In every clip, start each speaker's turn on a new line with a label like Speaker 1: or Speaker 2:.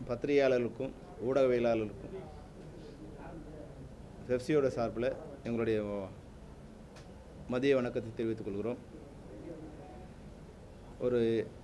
Speaker 1: பத்திரிகையாளர்களுக்கும் ஊடகவியலாளர்களுக்கும் பெப்சியோட சார்பில் எங்களுடைய மதிய வணக்கத்தை தெரிவித்துக் கொள்கிறோம் ஒரு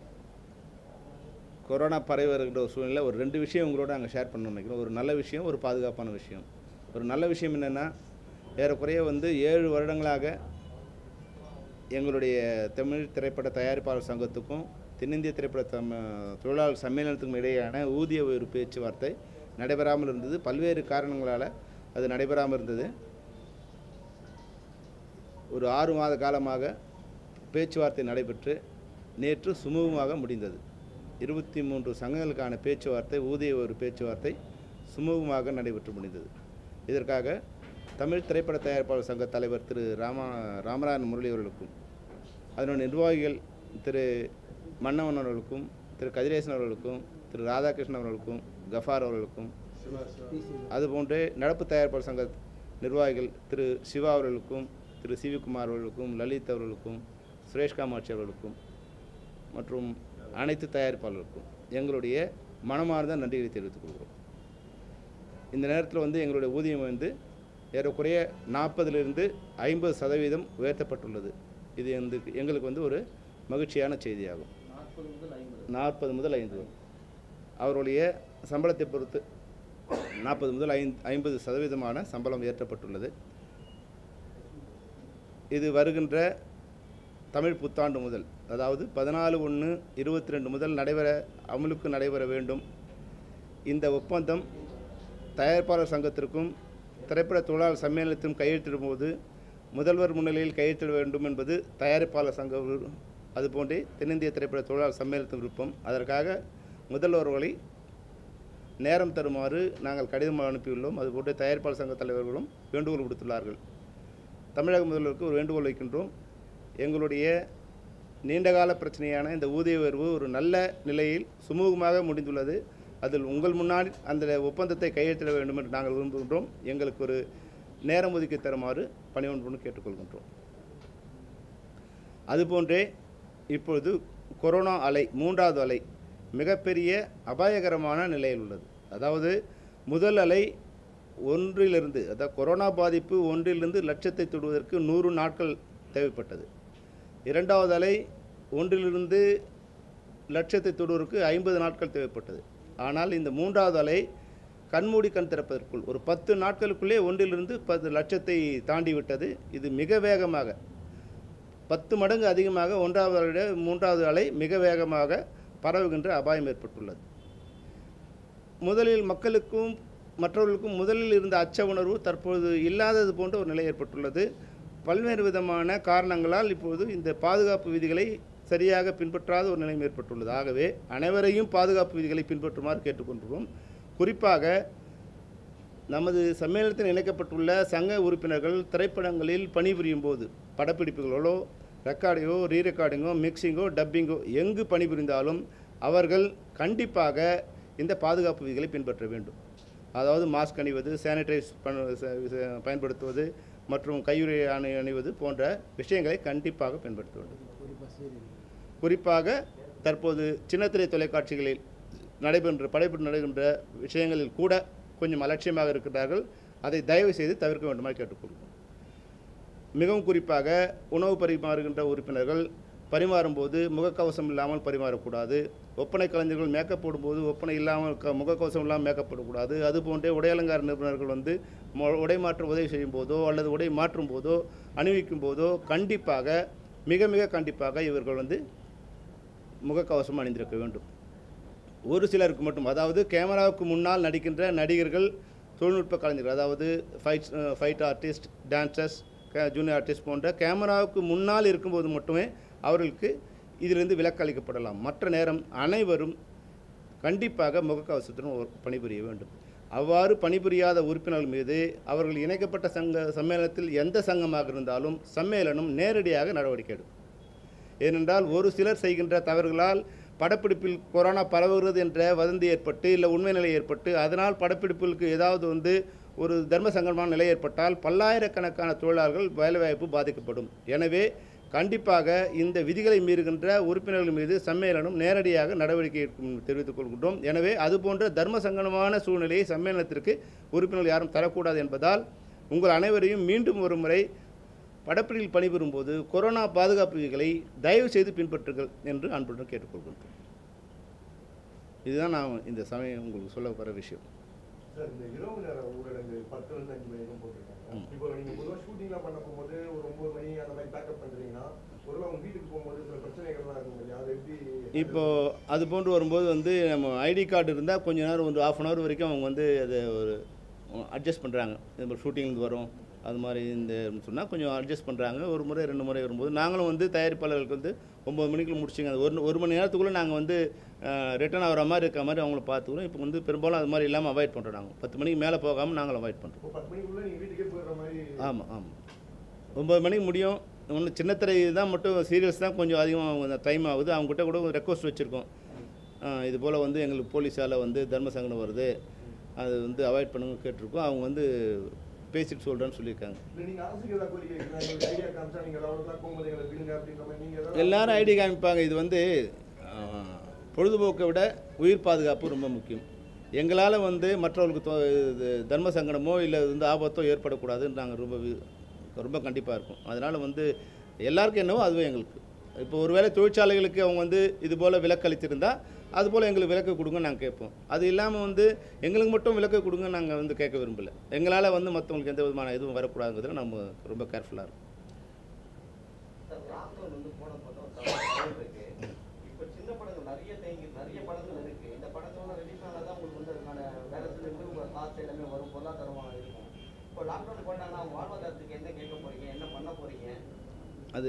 Speaker 1: கொரோனா பரவி வருகின்ற ஒரு சூழ்நிலை ஒரு ரெண்டு விஷயம் உங்களோட நாங்கள் ஷேர் பண்ண நினைக்கிறோம் ஒரு நல்ல விஷயம் ஒரு பாதுகாப்பான விஷயம் ஒரு நல்ல விஷயம் என்னென்னா ஏறக்குறைய வந்து ஏழு வருடங்களாக எங்களுடைய தமிழ் திரைப்பட தயாரிப்பாளர் சங்கத்துக்கும் தென்னிந்திய திரைப்பட தம தொழிலாளர் சம்மேளனத்துக்கும் இடையேயான ஊதிய உயர்வு பேச்சுவார்த்தை நடைபெறாமல் இருந்தது பல்வேறு காரணங்களால் அது நடைபெறாமல் இருந்தது ஒரு ஆறு மாத காலமாக பேச்சுவார்த்தை நடைபெற்று நேற்று சுமூகமாக முடிந்தது இருபத்தி மூன்று சங்கங்களுக்கான பேச்சுவார்த்தை ஊதிய ஒரு பேச்சுவார்த்தை சுமூகமாக நடைபெற்று முடிந்தது இதற்காக தமிழ் திரைப்பட தயாரிப்பாளர் சங்க தலைவர் திரு ராமா ராமநாதன் முரளி அவர்களுக்கும் அதனுடைய நிர்வாகிகள் திரு மன்னவன் அவர்களுக்கும் திரு கதிரேசன் அவர்களுக்கும் திரு ராதாகிருஷ்ணன் அவர்களுக்கும் கஃபார் அவர்களுக்கும் அதுபோன்று நடப்பு தயாரிப்பாளர் சங்க நிர்வாகிகள் திரு சிவா அவர்களுக்கும் திரு சிவிகுமார் அவர்களுக்கும் லலித் அவர்களுக்கும் சுரேஷ் காமாட்சி அவர்களுக்கும் மற்றும் அனைத்து தயாரிப்பாளர்களுக்கும் எங்களுடைய மனமார்ந்த நன்றிகளை தெரிவித்துக் கொள்கிறோம் இந்த நேரத்தில் வந்து எங்களுடைய ஊதியம் வந்து ஏறக்குறைய நாற்பதிலிருந்து ஐம்பது சதவீதம் உயர்த்தப்பட்டுள்ளது இது வந்து எங்களுக்கு வந்து ஒரு மகிழ்ச்சியான செய்தியாகும் நாற்பது முதல் ஐந்து அவருடைய சம்பளத்தை பொறுத்து நாற்பது முதல் ஐந்து ஐம்பது சதவீதமான சம்பளம் உயர்த்தப்பட்டுள்ளது இது வருகின்ற தமிழ் புத்தாண்டு முதல் அதாவது பதினாலு ஒன்று இருபத்தி ரெண்டு முதல் நடைபெற அமலுக்கு நடைபெற வேண்டும் இந்த ஒப்பந்தம் தயாரிப்பாளர் சங்கத்திற்கும் திரைப்பட தொழிலாளர் சம்மேளனத்திலும் கையெழுத்திடும்போது முதல்வர் முன்னிலையில் கையெழுத்திட வேண்டும் என்பது தயாரிப்பாளர் சங்க விரு- அதுபோன்றே தென்னிந்திய திரைப்பட தொழிலாளர் சம்மேளனத்தின் விருப்பம் அதற்காக முதல்வர்களை நேரம் தருமாறு நாங்கள் கடிதம் அனுப்பியுள்ளோம் அதுபோன்று தயாரிப்பாளர் சங்க தலைவர்களும் வேண்டுகோள் விடுத்துள்ளார்கள் தமிழக முதல்வருக்கு ஒரு வேண்டுகோள் வைக்கின்றோம் எங்களுடைய நீண்டகால பிரச்சனையான இந்த ஊதிய உயர்வு ஒரு நல்ல நிலையில் சுமூகமாக முடிந்துள்ளது அதில் உங்கள் முன்னால் அந்த ஒப்பந்தத்தை கையெழுத்திட வேண்டும் என்று நாங்கள் விரும்புகின்றோம் எங்களுக்கு ஒரு நேரம் ஒதுக்கி தருமாறு பணிவன்புடன் கேட்டுக்கொள்கின்றோம் அதுபோன்றே இப்பொழுது கொரோனா அலை மூன்றாவது அலை மிகப்பெரிய அபாயகரமான நிலையில் உள்ளது அதாவது முதல் அலை ஒன்றிலிருந்து அதாவது கொரோனா பாதிப்பு ஒன்றிலிருந்து லட்சத்தை தொடுவதற்கு நூறு நாட்கள் தேவைப்பட்டது இரண்டாவது அலை ஒன்றிலிருந்து லட்சத்தை தொடுவதற்கு ஐம்பது நாட்கள் தேவைப்பட்டது ஆனால் இந்த மூன்றாவது அலை கண்மூடி கண் திறப்பதற்குள் ஒரு பத்து நாட்களுக்குள்ளே ஒன்றிலிருந்து பத்து லட்சத்தை தாண்டி விட்டது இது மிக வேகமாக பத்து மடங்கு அதிகமாக ஒன்றாவது அலை விட மூன்றாவது அலை மிக வேகமாக பரவுகின்ற அபாயம் ஏற்பட்டுள்ளது முதலில் மக்களுக்கும் மற்றவர்களுக்கும் முதலில் இருந்த அச்ச உணர்வு தற்பொழுது இல்லாதது போன்ற ஒரு நிலை ஏற்பட்டுள்ளது பல்வேறு விதமான காரணங்களால் இப்பொழுது இந்த பாதுகாப்பு விதிகளை சரியாக பின்பற்றாத ஒரு நிலைமை ஏற்பட்டுள்ளது ஆகவே அனைவரையும் பாதுகாப்பு விதிகளை பின்பற்றுமாறு கேட்டுக்கொண்டுள்ளோம் குறிப்பாக நமது சம்மேளனத்தில் இணைக்கப்பட்டுள்ள சங்க உறுப்பினர்கள் திரைப்படங்களில் பணிபுரியும் போது படப்பிடிப்புகளோ ரெக்கார்டிங்கோ ரீ ரெக்கார்டிங்கோ மிக்சிங்கோ டப்பிங்கோ எங்கு பணிபுரிந்தாலும் அவர்கள் கண்டிப்பாக இந்த பாதுகாப்பு விதிகளை பின்பற்ற வேண்டும் அதாவது மாஸ்க் அணிவது சானிடைஸ் பண்ண ச- ச- பயன்படுத்துவது மற்றும் கையுறை அணி அணிவது போன்ற விஷயங்களை கண்டிப்பாக பின்பற்ற வேண்டும் குறிப்பாக தற்போது சின்னத்திரை தொலைக்காட்சிகளில் நடைபெறுகின்ற படைப்பு நடைகின்ற விஷயங்களில் கூட கொஞ்சம் அலட்சியமாக இருக்கிறார்கள் அதை தயவு செய்து தவிர்க்க வேண்டுமாறு கேட்டுக்கொள்கிறோம் மிகவும் குறிப்பாக உணவு பரிமாறுகின்ற உறுப்பினர்கள் பரிமாறும்போது முகக்கவசம் இல்லாமல் பரிமாறக்கூடாது ஒப்பனை கலைஞர்கள் மேக்கப் போடும்போது ஒப்பனை இல்லாமல் க முகக்கவசம் இல்லாமல் மேக்கப் போடக்கூடாது அதுபோன்றே உடை அலங்கார நிபுணர்கள் வந்து மொ- உடை மாற்ற உதவி செய்யும் போதோ அல்லது உடை மாற்றும் போதோ அணிவிக்கும் போதோ கண்டிப்பாக மிக மிக கண்டிப்பாக இவர்கள் வந்து முகக்கவசம் அணிந்திருக்க வேண்டும் ஒரு சிலருக்கு மட்டும் அதாவது கேமராவுக்கு முன்னால் நடிக்கின்ற நடிகர்கள் தொழில்நுட்ப கலைஞர்கள் அதாவது fight fight artist dancers junior artist போன்ற கேமராவுக்கு முன்னால் இருக்கும்போது மட்டுமே அவர்களுக்கு இதிலிருந்து விலக்கு அளிக்கப்படலாம் மற்ற நேரம் அனைவரும் கண்டிப்பாக முகக்கவசத்துடன் ஒரு- பணிபுரிய வேண்டும் அவ்வாறு பணிபுரியாத உறுப்பினர்கள் மீது அவர்கள் இணைக்கப்பட்ட சங்க சம்மேளனத்தில் எந்த சங்கமாக இருந்தாலும் சம்மேளனம் நேரடியாக நடவடிக்கை எடுக்கும் ஏனென்றால் ஒரு சிலர் செய்கின்ற தவறுகளால் படப்பிடிப்பில் கொரோனா பரவுகிறது என்ற வதந்தி ஏற்பட்டு இல்லை உண்மை நிலை ஏற்பட்டு அதனால் படப்பிடிப்புகளுக்கு ஏதாவது வந்து ஒரு தர்ம சங்கடமான நிலை ஏற்பட்டால் பல்லாயிரக்கணக்கான தொழிலாளர்கள் வேலைவாய்ப்பு பாதிக்கப்படும் எனவே கண்டிப்பாக இந்த விதிகளை மீறுகின்ற உறுப்பினர்கள் மீது சம்மேளனம் நேரடியாக நடவடிக்கை எடுக்கும் என்று தெரிவித்துக் கொள்கின்றோம் எனவே அதுபோன்ற தர்ம சங்கடமான சூழ்நிலையை சம்மேளனத்திற்கு உறுப்பினர்கள் யாரும் தரக்கூடாது என்பதால் உங்கள் அனைவரையும் மீண்டும் ஒரு முறை படப்பிடியில் பணிபுரியும் போது கொரோனா பாதுகாப்பு விதிகளை தயவு செய்து பின்பற்றுங்கள் என்று அன்புடன் கேட்டுக்கொள்கின்றோம் இதுதான் நான் இந்த சமயம் உங்களுக்கு சொல்ல வர விஷயம்
Speaker 2: சார் இந்த இரவு நேர ஊரடங்கு பத்துல இருந்து அஞ்சு மணி வரைக்கும் போட்டிருக்காங்க இப்போ நீங்க பொதுவாக ஷூட்டிங்லாம் பண்ண போகும்போது ஒரு ஒன்பது மணி அந்த மாதிரி பேக்கப் பண்றீங்கன்னா ஒருவேளை உங்க வீட்டுக்கு போகும்போது சில பிரச்சனைகள்லாம் இருக்கும் இல்லையா அது எப்படி
Speaker 1: இப்போ அது போன்று வரும்போது வந்து நம்ம ஐடி கார்டு இருந்தால் கொஞ்ச நேரம் வந்து ஆஃப் அன் ஹவர் வரைக்கும் அவங்க வந்து அதை ஒரு அட்ஜஸ்ட் பண்ணுறாங்க இது மாதிரி ஷூட்டிங்லேருந்து வரும் அது மாதிரி இந்த சொன்னால் கொஞ்சம் அட்ஜஸ்ட் பண்ணுறாங்க ஒரு முறை ரெண்டு முறை வரும்போது நாங்களும் வந்து தயாரிப்பாளர்களுக்கு வந்து ஒம்பது மணிக்குள்ள முடிச்சுங்க அது ஒரு ஒரு மணி நேரத்துக்குள்ளே நாங்கள் வந்து ரிட்டர்ன் ஆகிற மாதிரி இருக்க மாதிரி அவங்கள பார்த்துக்கிறோம் இப்போ வந்து பெரும்பாலும் அது மாதிரி இல்லாமல் அவாய்ட் பண்ணுறோம் நாங்கள் பத்து மணிக்கு மேலே போகாமல் நாங்கள் அவாய்ட் பண்ணுறோம்
Speaker 2: இப்போ பத்து மணிக்குள்ள நீங்க வீட்டுக்கே போயிடுற மாதிரி
Speaker 1: ஆமாம் ஆமாம் ஒம்பது மணிக்கு முடியும் ஒன்று சின்னத்திரை தான் மட்டும் சீரியல்ஸ் தான் கொஞ்சம் அதிகமாக டைம் ஆகுது அவங்ககிட்ட கூட ரெக்வஸ்ட் வச்சுருக்கோம் இது போல் வந்து எங்களுக்கு போலீஸால் வந்து தர்ம சங்கடம் வருது அது வந்து அவாய்ட் பண்ணுங்க கேட்டிருக்கோம் அவங்க வந்து பேசிட்டு சொல்கிறேன்னு சொல்லியிருக்காங்க
Speaker 2: இல்லை நீங்க அரசுக்கு ஏதாவது கோரிக்கை வைக்கலாம் எங்களுக்கு ஐடியா காமிச்சா நீங்க ஏதாவது போகும்போது எங்களை விடுங்க அப்படின்ற மாதிரி நீங்க ஏதாவது
Speaker 1: எல்லாரும் ஐடி காமிப்பாங்க இது வந்து ஆ, பொழுதுபோக்கை விட உயிர் பாதுகாப்பு ரொம்ப முக்கியம் எங்களால் வந்து மற்றவர்களுக்கு தொ- இது தர்ம சங்கடமோ இல்லை வந்து ஆபத்தோ ஏற்படக்கூடாதுன்னு நாங்கள் ரொம்ப வி- ரொம்ப கண்டிப்பாக இருக்கும் அதனால் வந்து எல்லாருக்கும் என்னவோ அதுவே எங்களுக்கு இப்போ ஒருவேளை தொழிற்சாலைகளுக்கு அவங்க வந்து இது போல் விலக்கு அளித்திருந்தா அது போல் எங்களுக்கு விலக்கு கொடுங்க நாங்கள் கேட்போம் அது இல்லாமல் வந்து எங்களுக்கு மட்டும் விலக்கு கொடுங்க நாங்கள் வந்து கேட்க விரும்பல எங்களால் வந்து மற்றவங்களுக்கு எந்த விதமான இதுவும் வரக்கூடாதுங்கிறதுல நம்ம ரொம்ப கேர்ஃபுல்லாக இருக்கும்
Speaker 3: சார் லாக்டவுன் வந்து போன போது ஒரு தகவல் இருக்கு இப்போ சின்ன படங்கள் நிறைய தேங்கி நிறைய படங்கள் இருக்கு இந்த படங்கள்லாம் ரிலீஸ் ஆனாதான் உங்களுக்கு வந்து அதுக்கான வேலை இருந்து உங்க காசு எல்லாமே வரும் பொருளாதாரமாக இருக்கும் இப்போ லாக்டவுன் போட்டாங்கன்னா வாழ்வாதாரத்துக்கு என்ன கேட்க போறீங்க என்ன பண்ண போறீங்க
Speaker 1: அது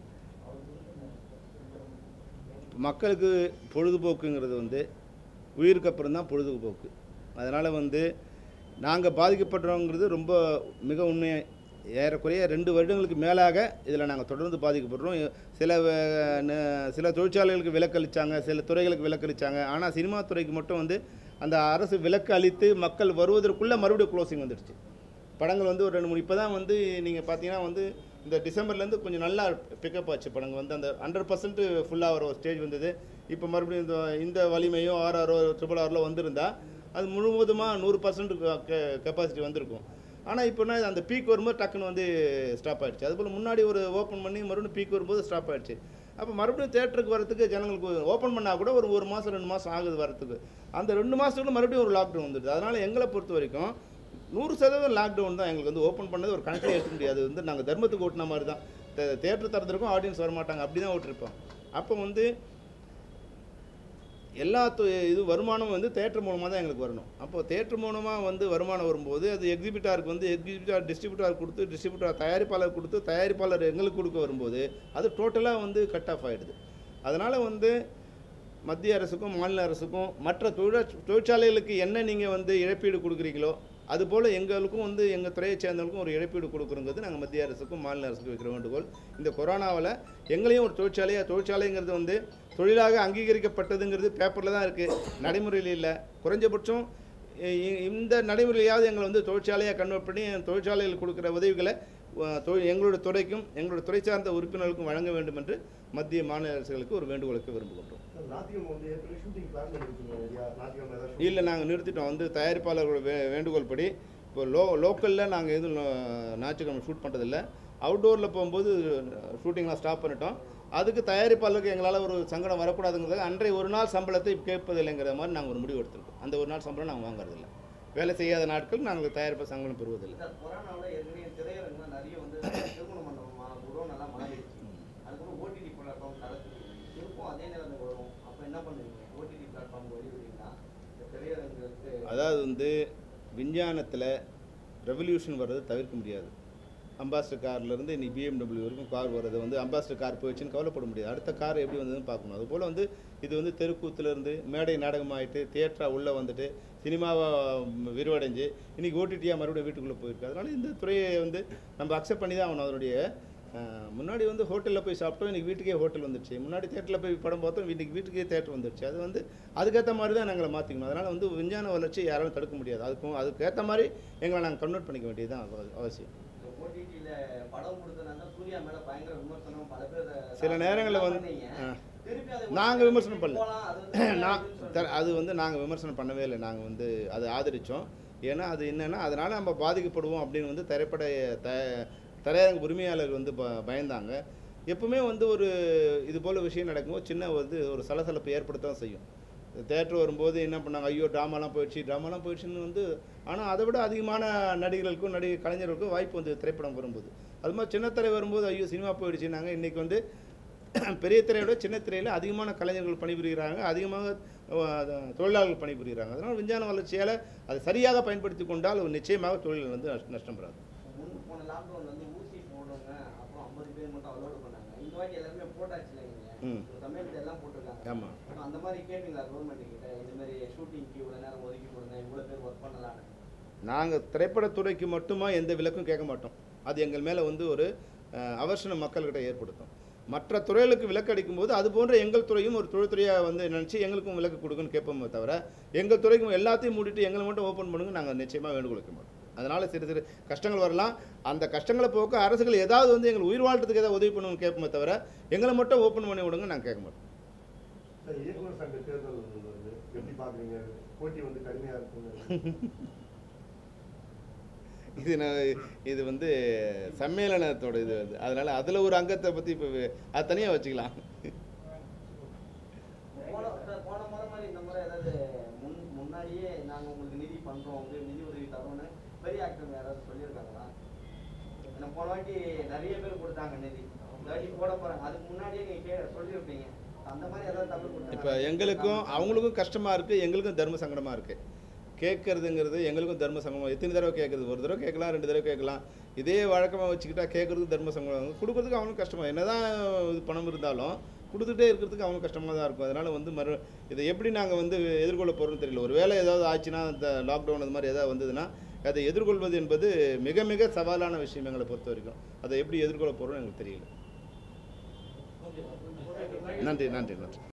Speaker 1: மக்களுக்கு பொழுதுபோக்குங்கிறது வந்து உயிருக்கு அப்புறம் தான் பொழுதுபோக்கு அதனால் வந்து நாங்கள் பாதிக்கப்படுறோங்கிறது ரொம்ப மிக உண்மை ஏறக்குறைய ரெண்டு வருடங்களுக்கு மேலாக இதில் நாங்கள் தொடர்ந்து பாதிக்கப்படுறோம் சில வ- ந- சில தொழிற்சாலைகளுக்கு விலக்கு அளித்தாங்க சில துறைகளுக்கு விலக்கு அளித்தாங்க ஆனால் சினிமா துறைக்கு மட்டும் வந்து அந்த அரசு விலக்கு அளித்து மக்கள் வருவதற்குள்ளே மறுபடியும் க்ளோசிங் வந்துடுச்சு படங்கள் வந்து ஒரு ரெண்டு மூணு இப்போ தான் வந்து நீங்கள் பார்த்தீங்கன்னா வந்து இந்த டிசம்பர்லேருந்து கொஞ்சம் நல்லா பிக்கப் ஆச்சு படங்கள் வந்து அந்த ஹண்ட்ரட் பர்சன்ட் ஃபுல்லாக ஒரு ஸ்டேஜ் வந்தது இப்போ மறுபடியும் இந்த இந்த வலிமையோ ஆர்ஆரோ ட்ரிபிள் ஆரில் வந்திருந்தா அது முழுவதுமாக நூறு பர்சன்ட் கெப்பாசிட்டி வந்திருக்கும் ஆனால் இப்போ என்ன அந்த பீக் வரும்போது டக்குன்னு வந்து ஸ்டாப் ஆயிடுச்சு அதுபோல் முன்னாடி ஒரு ஓப்பன் பண்ணி மறுபடியும் பீக் வரும்போது ஸ்டாப் ஆயிடுச்சு அப்போ மறுபடியும் தேட்டருக்கு வரதுக்கு ஜனங்களுக்கு ஓப்பன் பண்ணால் கூட ஒரு ஒரு மாதம் ரெண்டு மாதம் ஆகுது வரதுக்கு அந்த ரெண்டு மாதத்துக்குள்ள மறுபடியும் ஒரு லாக்டவுன் வந்துடுது அதனால் எங்களை பொறுத்த வரைக்கும் நூறு சதவீதம் லாக்டவுன் தான் எங்களுக்கு வந்து ஓப்பன் பண்ணது ஒரு கணக்கில் எடுக்க முடியாது வந்து நாங்கள் தர்மத்துக்கு ஓட்டின மாதிரி தான் தேட்டர் திறந்திருக்கோம் ஆடியன்ஸ் வரமாட்டாங்க அப்படி தான் ஓட்டிருப்போம் அப்போ வந்து எல்லா து- இது வருமானம் வந்து தேட்டர் மூலமாக தான் எங்களுக்கு வரணும் அப்போ தேட்டர் மூலமாக வந்து வருமானம் வரும்போது அது எக்ஸிபிட்டாருக்கு வந்து எக்ஸிபிட்டார் டிஸ்ட்ரிபியூட்டார் கொடுத்து டிஸ்ட்ரிபியூட்டார் தயாரிப்பாளர் கொடுத்து தயாரிப்பாளர் எங்களுக்கு கொடுக்க வரும்போது அது டோட்டலாக வந்து கட் ஆஃப் ஆகிடுது அதனால் வந்து மத்திய அரசுக்கும் மாநில அரசுக்கும் மற்ற தொழிற் தொழிற்சாலைகளுக்கு என்ன நீங்கள் வந்து இழப்பீடு கொடுக்குறீங்களோ அதுபோல் எங்களுக்கும் வந்து எங்கள் துறையை சேர்ந்தவங்களுக்கும் ஒரு இழப்பீடு கொடுக்குறோங்கிறது நாங்கள் மத்திய அரசுக்கும் மாநில அரசுக்கும் வைக்கிற வேண்டுகோள் இந்த கொரோனாவில் எங்களையும் ஒரு தொழிற்சாலையாக தொழிற்சாலைங்கிறது வந்து தொழிலாக அங்கீகரிக்கப்பட்டதுங்கிறது பேப்பரில் தான் இருக்குது நடைமுறையில் இல்லை குறைஞ்சபட்சம் இ- இ- இந்த நடைமுறையாவது எங்களை வந்து தொழிற்சாலையாக கன்வெர்ட் பண்ணி தொழிற்சாலையில் கொடுக்குற உதவிகளை அஹ், தொழில் எங்களுடைய துறைக்கும் எங்களுடைய துறை சார்ந்த உறுப்பினர்களுக்கும் வழங்க வேண்டும் என்று மத்திய மாநில அரசுகளுக்கு ஒரு வேண்டுகோளுக்கு விரும்புகின்றோம்
Speaker 2: நாத்திகம் வந்து ஏற்கனவே ஷூட்டிங் பிளான் பண்ணிருக்கீங்க இல்லையா நாத்திகம் ஏதாவது
Speaker 1: இல்லை நாங்கள் நிறுத்திட்டோம் வந்து தயாரிப்பாளர்களோட வே வேண்டுகோள் படி இப்போ லோ லோக்கலில் நாங்கள் எதுவும் லோ- ஞாயிற்றுக்கிழமை ஷூட் பண்ணுறதில்ல அவுட்டோரில் போகும்போது ஷூட்டிங்லாம் ஸ்டாப் பண்ணிட்டோம் அதுக்கு தயாரிப்பாளருக்கு எங்களால் ஒரு சங்கடம் வரக்கூடாதுங்கிறது அன்றைய ஒரு நாள் சம்பளத்தை கேட்பதில்லைங்கிற மாதிரி நாங்கள் ஒரு முடிவு எடுத்திருக்கோம் அந்த ஒரு நாள் சம்பளம் நாங்கள் வாங்குறதில்ல வேலை செய்யாத நாட்கள் நாங்கள் தயாரிப்பு சங்கடம் பெறுவதில்லை
Speaker 3: சார் கொரோனாவில் ஏற்கனவே திரையரங்குலாம் நிறைய வந்து திருமண மண்டபமா குடோன் எல்லாம் மாறிடுச்சு அதுக்கப்புறம் ஓடிடி பிளாட்ஃபார்ம் நடக்குது திருப்பும் அதே நிலைமை வரும் அப்போ என்ன பண்ணுவீங்க ஓடிடி பிளாட்ஃபார்ம் வெளியிடுவீங்களா இந்த திரையரங்குக்கு
Speaker 1: அதாவது வந்து விஞ்ஞானத்தில் ரெவல்யூஷன் வர்றதை தவிர்க்க முடியாது அம்பாஸ்டர் கார்லேருந்து இன்னைக்கு பிஎம்டபிள்யூ வரைக்கும் கார் வர்றது வந்து அம்பாஸ்டர் கார் போயிடுச்சுன்னு கவலைப்பட முடியாது அடுத்த கார் எப்படி வந்ததுன்னு பார்க்கணும் அதுபோல் வந்து இது வந்து தெருக்கூத்துலேருந்து மேடை நாடகமாயிட்டு தியேட்டராக உள்ளே வந்துட்டு சினிமாவை விரிவடைஞ்சு இன்றைக்கி ஓடிடியாக மறுபடியும் வீட்டுக்குள்ளே போயிருக்கு அதனால் இந்த துறையை வந்து நம்ம அக்செப்ட் பண்ணி தான் ஆகணும் அதனுடைய அஹ், முன்னாடி வந்து ஹோட்டலில் போய் சாப்பிட்டோம் இன்றைக்கி வீட்டுக்கே ஹோட்டல் வந்துடுச்சு முன்னாடி தேட்டரில் போய் படம் பார்த்தோம் இன்னைக்கு வீட்டுக்கே தேட்டர் வந்துடுச்சு அது வந்து அதுக்கேற்ற மாதிரி தான் நாங்களை மாற்றிக்கணும் அதனால் வந்து விஞ்ஞான வளர்ச்சி யாராலும் தடுக்க முடியாது அதுக்கும் அதுக்கேற்ற மாதிரி எங்களை நாங்கள் கன்வெர்ட் பண்ணிக்க வேண்டியது தான் அவசியம்
Speaker 3: ஓடிடியில் படம் கொடுத்தனால சூர்யா மேல பயங்கர விமர்சனம் பல பேர்
Speaker 1: சில நேரங்கள்ல வந்து-
Speaker 3: பண்ணீங்க.
Speaker 1: ஆ.
Speaker 3: திருப்பி அதை
Speaker 1: நாங்க விமர்சனம் பண்ணல.
Speaker 3: போலாம், அது வந்து
Speaker 1: நான்
Speaker 3: அப்படின்னு
Speaker 1: த-
Speaker 3: சொல்லிட்டு.
Speaker 1: அது வந்து நாங்கள் விமர்சனம் பண்ணவே இல்லை நாங்கள் வந்து அதை ஆதரித்தோம் ஏன்னா அது என்னென்னா அதனால் நம்ம பாதிக்கப்படுவோம் அப்படின்னு வந்து திரைப்பட த திரையரங்கு உரிமையாளர் வந்து ப பயந்தாங்க எப்பவுமே வந்து ஒரு இது போல் விஷயம் நடக்கும்போது சின்ன வந்து ஒரு சலசலப்பு ஏற்படுத்தவும் செய்யும் தேட்டர் வரும்போது என்ன பண்ணாங்க ஐயோ ட்ராமாலாம் போயிடுச்சு ட்ராமாலாம் போயிடுச்சுன்னு வந்து ஆனால் அதை விட அதிகமான நடிகர்களுக்கும் நடிகை கலைஞர்களுக்கும் வாய்ப்பு வந்து திரைப்படம் வரும்போது அது மாதிரி சின்னத்திரை வரும்போது ஐயோ சினிமா போயிடுச்சுன்னாங்க இன்றைக்கி வந்து பெரிய திரையை விட சின்ன திரையில் அதிகமான கலைஞர்கள் பணிபுரிகிறாங்க அதிகமாக அஹ், தொழிலாளர்கள் பணிபுரிகிறாங்க அதனால் விஞ்ஞான வளர்ச்சியால் அதை சரியாக பயன்படுத்தி கொண்டால் நிச்சயமாக தொழில் வந்து நஷ்ட- நஷ்டம் பெறாது
Speaker 3: முன் போன லாக்டவுன் வந்து ஊசி போடுறவங்க அப்புறம் ஐம்பது பேர் மட்டும் அலோடு பண்ணாங்க இந்த வாட்டி எல்லாருமே போட்டாச்சு இல்லைங்க
Speaker 1: ம்.
Speaker 3: தமிழ்நாடு எல்லாம் போட்டிருக்காங்க
Speaker 1: ஆமாம்
Speaker 3: அப்ப அந்த மாதிரி கேட்டீங்களா கவர்மெண்ட் கிட்ட இந்த மாதிரி ஷூட்டிங்க்கு இவ்வளவு நேரம் ஒதுக்கி கொடுங்க இவ்வளவு பேர் ஒர்க் பண்ணலாம்னு
Speaker 1: நாங்கள் திரைப்படத்துறைக்கு மட்டுமா எந்த விலக்கும் கேட்க மாட்டோம் அது எங்கள் மேலே வந்து ஒரு அஹ், அவசரம் மக்கள்கிட்ட ஏற்படுத்தும் மற்ற துறைகளுக்கு விலக்கு அடிக்கும்போது அது போன்ற எங்கள் துறையும் ஒரு தொழில்துறையாக வந்து நினச்சி எங்களுக்கும் விலக்கு கொடுக்குன்னு கேட்போமே தவிர எங்கள் துறைக்கும் எல்லாத்தையும் மூடிட்டு எங்களை மட்டும் ஓப்பன் பண்ணுங்க நாங்கள் நிச்சயமாக வேண்டுகோள் வைக்க மாட்டோம் அதனால் சிறு சிறு கஷ்டங்கள் வரலாம் அந்த கஷ்டங்களை போக்க அரசுகள் ஏதாவது வந்து எங்களுக்கு உயிர் வாழ்றதுக்கு ஏதாவது உதவி பண்ணணும்னு கேட்போமே தவிர எங்களை மட்டும் ஓப்பன் பண்ணி விடுங்க நாங்கள் கேட்க மாட்டோம்
Speaker 2: சார் இயக்குனர் சங்க தேர்தல் வந்து வருது எப்படி பாக்குறீங்க போட்டி வந்து கடுமையா இருக்குன்னு
Speaker 1: இது நான் இது வந்து சம்மேளனத்தோட இது வந்து அதனால் அதில் ஒரு அங்கத்தை பற்றி இப்போ அது தனியாக வச்சுக்கலாம்
Speaker 3: போன சார், போன முறை மாதிரி இந்த முறை ஏதாவது முன் முன்னாடியே நாங்க உங்களுக்கு நிதி பண்றோம் வந்து நிதி உதவி தரோம்னு பெரிய ஆக்டர் யாராவது சொல்லியிருக்காங்களா ஏன்னா போன வாட்டி நிறைய பேர் கொடுத்தாங்க நிதி இந்த வாட்டி போட போறாங்க அதுக்கு முன்னாடியே நீங்க கே சொல்லியிருப்பீங்க அந்த மாதிரி ஏதாவது தகவல் கொடுத்தாங்க
Speaker 1: இப்போ எங்களுக்கும் அவங்களுக்கும் கஷ்டமாக இருக்குது எங்களுக்கும் தர்ம சங்கடமாக இருக்குது கேட்கறதுங்கிறது எங்களுக்கும் தர்ம சங்கடம் எத்தனை தடவை கேட்குறது ஒரு தடவை கேட்கலாம் ரெண்டு தடவை கேட்கலாம் இதே வழக்கமாக வச்சுக்கிட்டா கேட்குறதுக்கு தர்ம சங்கடம் கொடுக்குறதுக்கு அவனுக்கு கஷ்டமாக என்னதான் இது பணம் இருந்தாலும் கொடுத்துட்டே இருக்கிறதுக்கு அவனுக்கு கஷ்டமாக தான் இருக்கும் அதனால் வந்து மறு இதை எப்படி நாங்கள் வந்து எதிர்கொள்ள போகிறோம்னு தெரியல ஒரு வேளை ஏதாவது ஆச்சுன்னா இந்த லாக்டவுன் அது மாதிரி ஏதாவது வந்ததுன்னா அதை எதிர்கொள்வது என்பது மிக மிக சவாலான விஷயம் எங்களை பொறுத்த வரைக்கும் அதை எப்படி எதிர்கொள்ள போகிறோம்னு எங்களுக்கு தெரியல நன்றி நன்றி நன்றி